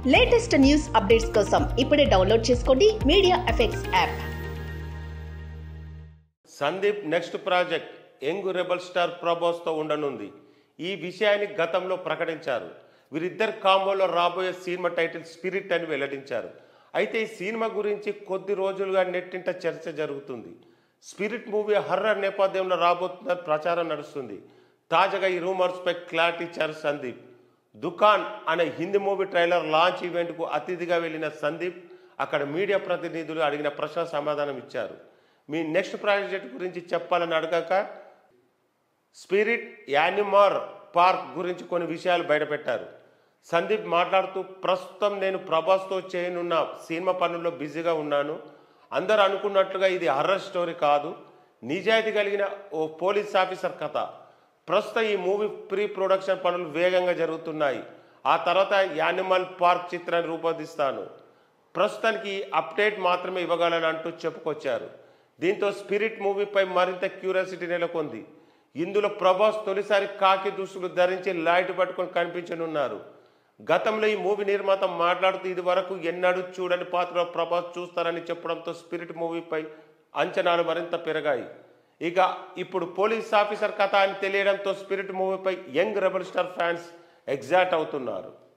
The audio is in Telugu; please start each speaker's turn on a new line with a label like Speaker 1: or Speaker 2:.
Speaker 1: లేటెస్ట్ న్యూస్ అప్డేట్స్ కోసం ఇప్పుడే డౌన్లోడ్ చేసుకోండి media effects app
Speaker 2: Sandeep next project young rebel star ప్రభాస్తో ఉండనుంది ఈ విషయాన్ని గతంలో ప్రకటించారు వీరిద్దరు కాంబోలో రాబోయే సినిమా టైటిల్ స్పిరిట్ అని వెల్లడించారు అయితే ఈ సినిమా గురించి కొద్ది రోజులుగా నెట్టింట చర్చ జరుగుతుంది స్పిరిట్ మూవీ హర్రర్ నేపథ్యంలో రాబోతుందని ప్రచారం నడుస్తుంది తాజాగా ఈ రూమర్స్పై క్లారిటీ ఇచ్చారు సందీప్ దుకాన్ అనే హిందీ మూవీ ట్రైలర్ లాంచ్ ఈవెంట్కు అతిథిగా వెళ్ళిన సందీప్ అక్కడ మీడియా ప్రతినిధులు అడిగిన ప్రశ్న సమాధానం ఇచ్చారు మీ నెక్స్ట్ ప్రాజెక్ట్ గురించి చెప్పాలని అడగక స్పిరిట్ యానిమర్ పార్క్ గురించి కొన్ని విషయాలు బయటపెట్టారు సందీప్ మాట్లాడుతూ ప్రస్తుతం నేను ప్రభాస్తో చేయనున్న సినిమా పనుల్లో బిజీగా ఉన్నాను అందరూ అనుకున్నట్లుగా ఇది హర్రర్ స్టోరీ కాదు నిజాయితీ కలిగిన ఓ పోలీస్ ఆఫీసర్ కథ ప్రస్తుతం ఈ మూవీ ప్రీ ప్రొడక్షన్ పనులు వేగంగా జరుగుతున్నాయి ఆ తర్వాత యానిమల్ పార్క్ చిత్రాన్ని రూపొందిస్తాను ప్రస్తుతానికి అప్డేట్ మాత్రమే ఇవ్వగలను అంటూ చెప్పుకొచ్చారు దీంతో స్పిరిట్ మూవీపై మరింత క్యూరియాసిటీ నెలకొంది ఇందులో ప్రభాస్ తొలిసారి కాకి దుస్తులు ధరించి లైట్ పట్టుకొని కనిపించనున్నారు గతంలో ఈ మూవీ నిర్మాత మాట్లాడుతూ ఇది వరకు ఎన్నడూ చూడని పాత్రలో ప్రభాస్ చూస్తారని చెప్పడంతో స్పిరిట్ మూవీపై అంచనాలు మరింత పెరిగాయి ఇక ఇప్పుడు పోలీస్ ఆఫీసర్ కథ అని తెలియడంతో స్పిరిట్ మూవీపై యంగ్ రెబల్ స్టార్ ఫ్యాన్స్ ఎగ్జాక్ట్ అవుతున్నారు